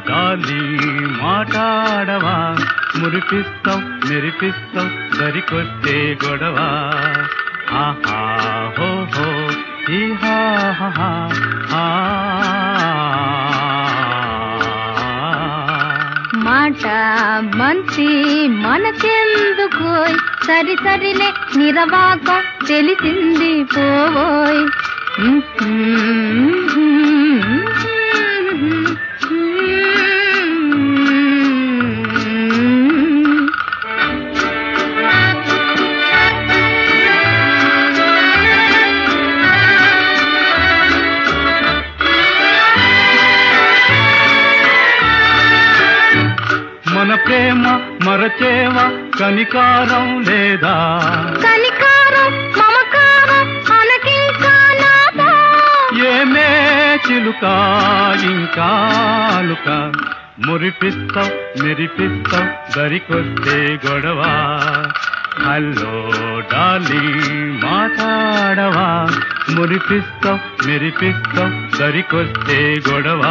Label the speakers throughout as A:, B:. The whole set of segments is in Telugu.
A: డాలి మాట్లాడవా మురిపిస్తాం మెరిపిస్తాం దరికొస్తే గొడవ ఆహా హో హో ఈ హా హా హా, ఆ.
B: మాట మంచి మనకెందుకు సరి సరిలే నిరవాక తెలిసింది పోవోయ్
A: మన ప్రేమ మరచేవా కనికారం లేదా
B: కనికారం మమకారం అనకింకా నాతో
A: ఏమే చిలుక ఇంకాలుక మురిపిస్తాం మెరిపిస్తాం దరికొస్తే గొడవ హలో డాలి మాట్లాడవా మురిపిస్తాం మెరిపిస్తాం దరికొస్తే గొడవ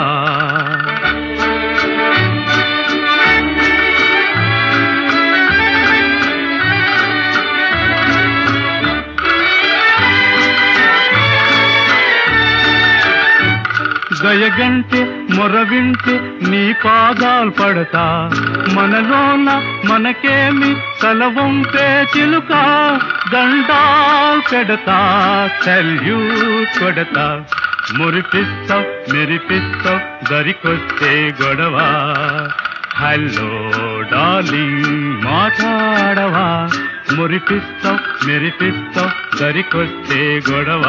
A: దయగంటే మొరవింటే నీ పాదాలు పడతా మనలోన మనకేమి తలవంపే చిలుక దండాలు పెడతా సల్యూట్ కొడతా మురిపిస్తావు మెరిపిస్తావు దరికొస్తే గొడవ హలో డార్లింగ్ మాట్లాడవా మురిపిస్తావు మెరిపిస్తావు దరికొస్తే గొడవ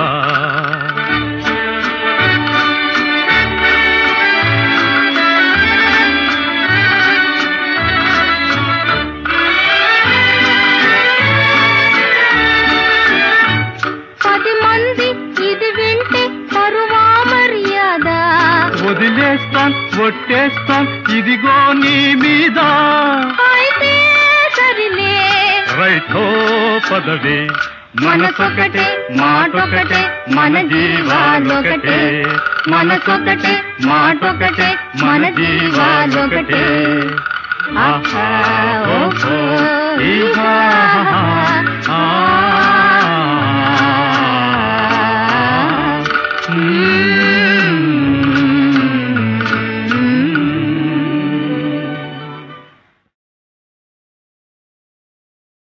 B: పది మంది ఇది వింటే పరువా మర్యాద
A: వదిలేస్తాన్ ఒట్టేస్తాన్ ఇదిగో నీ మీద
B: అయితే సరిలే
A: రైటో పదవే మనసొకటే మాటొకటే మన జీవాలొకటే మనసొకటే మాటొకటే మన జీవాలొకటే ఆహా ఓహో ఈహా